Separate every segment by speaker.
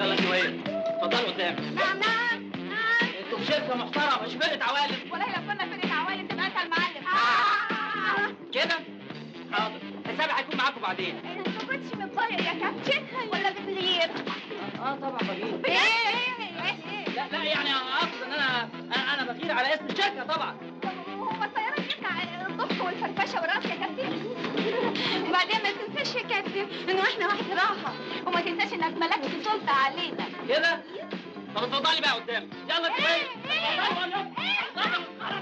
Speaker 1: يلا انتوا ايه اتفضلوا قدام
Speaker 2: نعم نعم نعم
Speaker 1: انتوا في شركه محترمه مش فرقه عوالم
Speaker 2: والله لو كنا فرقة عوالم تبقى انت المعلم
Speaker 1: كده حاضر حسابي هيكون معاكم بعدين
Speaker 2: انت ما كنتش متضايق يا كابتن ولا بتغير
Speaker 1: اه طبعا بغير
Speaker 2: ايه ايه ايه
Speaker 1: لا لا يعني اقصد ان انا انا أنا بغير على اسم الشركه طبعا
Speaker 2: هو الطيارة ينفع الضغط والفرفشة والرقص يا كابتن وبعدين ما تنساش يا كابتن انه احنا واحد راحة وما تنساش انك ملكت سلطة علينا
Speaker 1: كده طب اتفضلي بقى قدام يلا انتوا ايه
Speaker 2: ايه
Speaker 1: اتفضلوا يلا.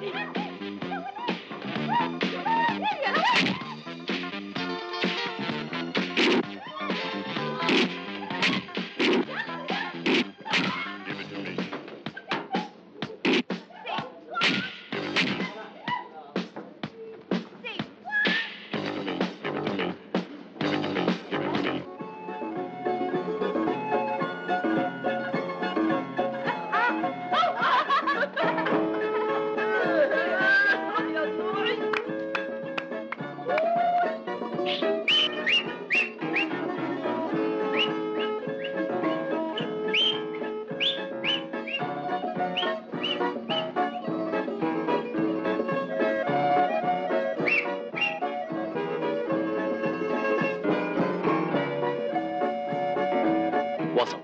Speaker 3: وصل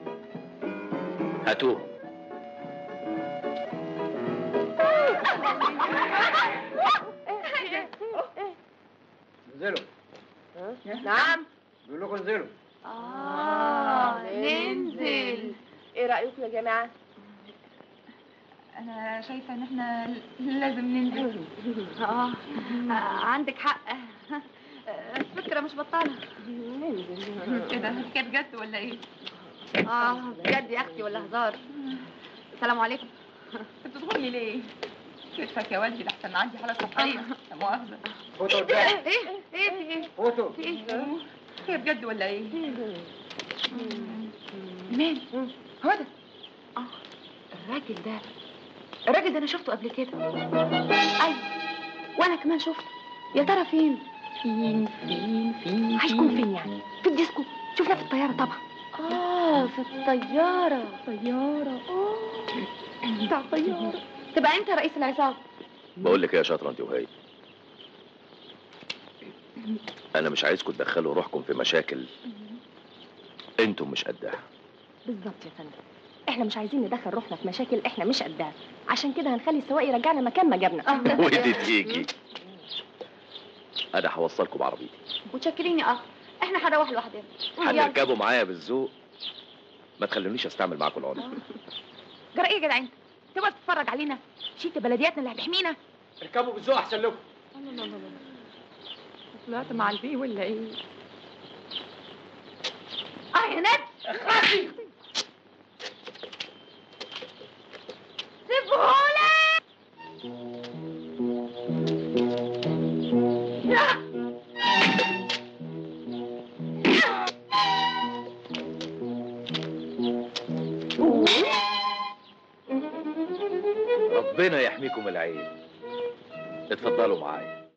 Speaker 3: هاتوه
Speaker 4: انزلوا
Speaker 5: نعم
Speaker 4: بيقول لكم انزلوا
Speaker 2: اه ننزل
Speaker 5: ايه رايكم يا جماعه
Speaker 2: انا شايفة ان احنا لازم ننزل اه عندك حق فكرة مش بطالة كده كانت جد ولا ايه؟ اه بجد يا اختي ولا هزار السلام عليكم بتدخلي ليه؟ كتفك يا والدي لحسن عندي حالة صحية لا مؤاخذة
Speaker 4: فوتوا قدام
Speaker 2: ايه ايه في ايه؟
Speaker 4: فوتوا
Speaker 2: في ايه؟ هي بجد ولا ايه؟ مين؟ هو ده اه الراجل ده الراجل ده انا شفته قبل كده ايوه وانا كمان شفته يا ترى فين؟ فين فين فين هيكون فين يعني؟ في الديسكو شفناه في الطيارة طبعا اه في الطيارة طيارة اه بتاع الطيارة تبقى انت رئيس العصابة
Speaker 3: بقول لك ايه يا شاطره انت وهي انا مش عايزكم تدخلوا روحكم في مشاكل انتم مش قدها
Speaker 5: بالظبط يا فندم احنا مش عايزين ندخل روحنا في مشاكل احنا مش قدها عشان كده هنخلي السواق يرجعنا مكان ما جابنا
Speaker 3: ودي تيجي انا هوصلكم بعربيتي
Speaker 2: متشكرين يا اخ احنا هنروح لوحدنا يلا.
Speaker 3: هتركبوا معايا بالذوق ما تخلونيش استعمل معاكم العنف
Speaker 2: جرى ايه يا جدع انت؟ تبقى تتفرج علينا شيت بلدياتنا اللي هتحمينا
Speaker 4: اركبوا بالذوق احسن لكم
Speaker 2: طلعت مع البي ولا ايه؟ اه يا ند اخرسي سيبهولي
Speaker 3: ربنا يحميكم العين اتفضلوا معايا